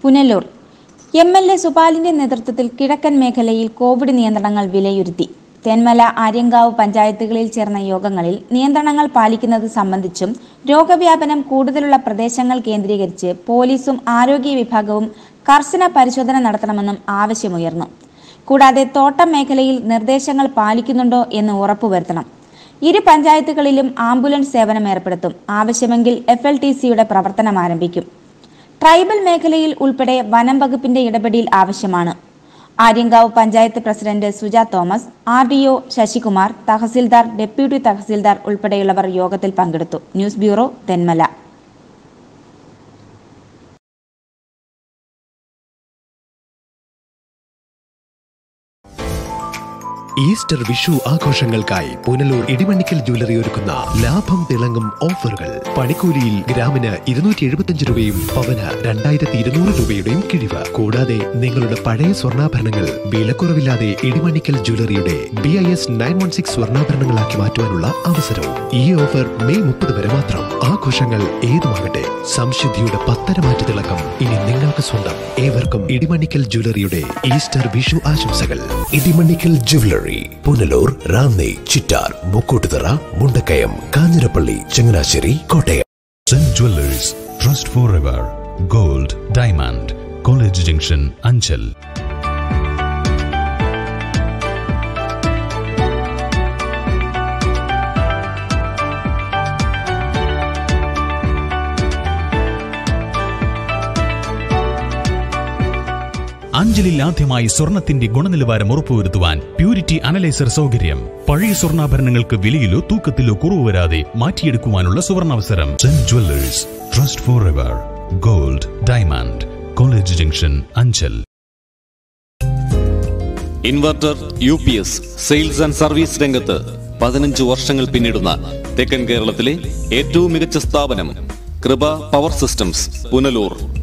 Punalur M L A സുപാലിന്റെ നേതൃത്വത്തിൽ കിഴക്കൻ മേഖലയിൽ കോവിഡ് നിയന്ത്രണങ്ങൾ വിലയിരുത്തി തെന്മല ആര്യങ്കാവ് പഞ്ചായത്തുകളിൽ ചേർന്ന യോഗങ്ങളിൽ നിയന്ത്രണങ്ങൾ പാലിക്കുന്നത് സംബന്ധിച്ചും രോഗവ്യാപനം കൂടുതലുള്ള പ്രദേശങ്ങൾ കേന്ദ്രീകരിച്ച് പോലീസും ആരോഗ്യ വിഭാഗവും കർശന പരിശോധന നടത്തണമെന്നും ആവശ്യമുയർന്നു കൂടാതെ തോട്ടം മേഖലയിൽ നിർദ്ദേശങ്ങൾ പാലിക്കുന്നുണ്ടോ എന്ന് ഉറപ്പുവരുത്തണം ഇരു പഞ്ചായത്തുകളിലും ആംബുലൻസ് സേവനം ഏർപ്പെടുത്തും ആവശ്യമെങ്കിൽ എഫ് എൽ ടി സിയുടെ പ്രവർത്തനം ആരംഭിക്കും ട്രൈബൽ മേഖലയിൽ ഉൾപ്പെടെ വനം വകുപ്പിന്റെ ഇടപെടൽ ആവശ്യമാണ് Aryankavu panchayat president Suja Thomas R D O Sasikumar tahsildar deputy tahsildar ഉൾപ്പെടെയുള്ളവർ യോഗത്തിൽ പങ്കെടുത്തു news bureau Thenmala Easter Vishu ആഘോഷങ്ങൾക്കായി പുനലൂർ ഇടിമണ്ണിക്കൽ ജ്വല്ലറി ഒരുക്കുന്ന ലാഭം തിളങ്ങും ഓഫറുകൾ പണിക്കൂലിയിൽ ഗ്രാമിന് ഇരുന്നൂറ്റി എഴുപത്തിയഞ്ച് രൂപയും പവന് രണ്ടായിരത്തി ഇരുന്നൂറ് രൂപയുടെയും കിഴിവ് കൂടാതെ നിങ്ങളുടെ പഴയ സ്വർണ്ണാഭരണങ്ങൾ വിലക്കുറവില്ലാതെ ഇടിമണ്ണിക്കൽ ജ്വല്ലറിയുടെ B I S nine one six സ്വർണ്ണാഭരണങ്ങളാക്കി മാറ്റുവാനുള്ള അവസരവും ഈ ഓഫർ മെയ് മുപ്പത് വരെ മാത്രം ആഘോഷങ്ങൾ ഏതുമാകട്ടെ സംശുദ്ധിയുടെ പത്തരമാറ്റ തിളക്കം ഇനി നിങ്ങൾക്ക് സ്വന്തം ഏവർക്കും ഇടിമണ്ണിക്കൽ ജ്വല്ലറിയുടെ ഈസ്റ്റർ വിഷു ആശംസകൾ Idimannickal jewellery Punalur Ranni Chittar Mukkoottuthara Mundakayam Kanjirappally Changanassery Kottayam Sun Jewelers, Trust Forever, Gold, Diamond, College Junction, Anchal. അഞ്ചലിൽ ആദ്യമായി സ്വർണത്തിന്റെ ഗുണനിലവാരം ഉറപ്പുവരുത്തുവാൻ പ്യൂരിറ്റി അനലൈസർ സൗകര്യം പഴയ സ്വർണ്ണാഭരണങ്ങൾക്ക് വിലയിലോ തൂക്കത്തിലോ കുറവ് വരാതെ മാറ്റിയെടുക്കുവാനുള്ള സുവർണാവസരം Sun jewellers trust forever gold diamond college junction Anchal inverter U P S sales and service രംഗത്ത് പതിനഞ്ച് വർഷങ്ങൾ പിന്നിടുന്ന തെക്കൻ കേരളത്തിലെ ഏറ്റവും മികച്ച സ്ഥാപനം കൃപ പവർ സിസ്റ്റംസ് പുനലൂർ